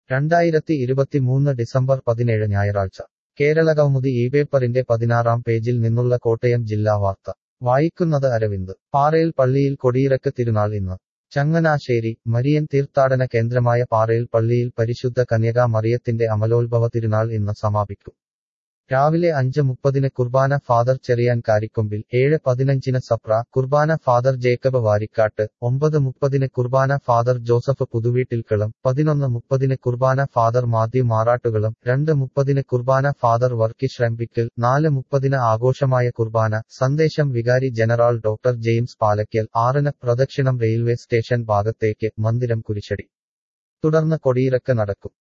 രണ്ടായിരത്തി ഇരുപത്തിമൂന്ന് ഡിസംബർ പതിനേഴ് ഞായറാഴ്ച കേരളകൗമുദി ഈ പേപ്പറിന്റെ പതിനാറാം പേജിൽ നിന്നുള്ള കോട്ടയം ജില്ലാ വാർത്ത വായിക്കുന്നത് അരവിന്ദ് പാറയിൽ പള്ളിയിൽ കൊടിയിറക്ക് തിരുനാൾ ഇന്ന് ചങ്ങനാശ്ശേരി മരിയൻ തീർത്ഥാടന കേന്ദ്രമായ പാറയിൽ പള്ളിയിൽ പരിശുദ്ധ കന്യകാ മറിയത്തിന്റെ അമലോത്ഭവ തിരുനാൾ ഇന്ന് സമാപിക്കും രാവിലെ അഞ്ച് മുപ്പതിന് കുർബാന ഫാദർ ചെറിയാൻ കാരിക്കൊമ്പിൽ ഏഴ് പതിനഞ്ചിന് സപ്ര കുർബാന ഫാദർ ജേക്കബ് വാരിക്കാട്ട് ഒമ്പത് മുപ്പതിന് കുർബാന ഫാദർ ജോസഫ് പുതുവീട്ടിൽക്കളം പതിനൊന്ന് മുപ്പതിന് കുർബാന ഫാദർ മാത്യു മാറാട്ടുകളം രണ്ട് മുപ്പതിന് കുർബാന ഫാദർ വർക്കിഷ് റംപിക്കൽ നാല് മുപ്പതിന് ആഘോഷമായ കുർബാന സന്ദേശം വികാരി ജനറൽ ഡോക്ടർ ജെയിംസ് പാലക്കൽ ആറിന് പ്രദക്ഷിണം റെയിൽവേ സ്റ്റേഷൻ ഭാഗത്തേക്ക് മന്ദിരം കുരിശടി തുടർന്ന് കൊടിയിറക്ക് നടക്കും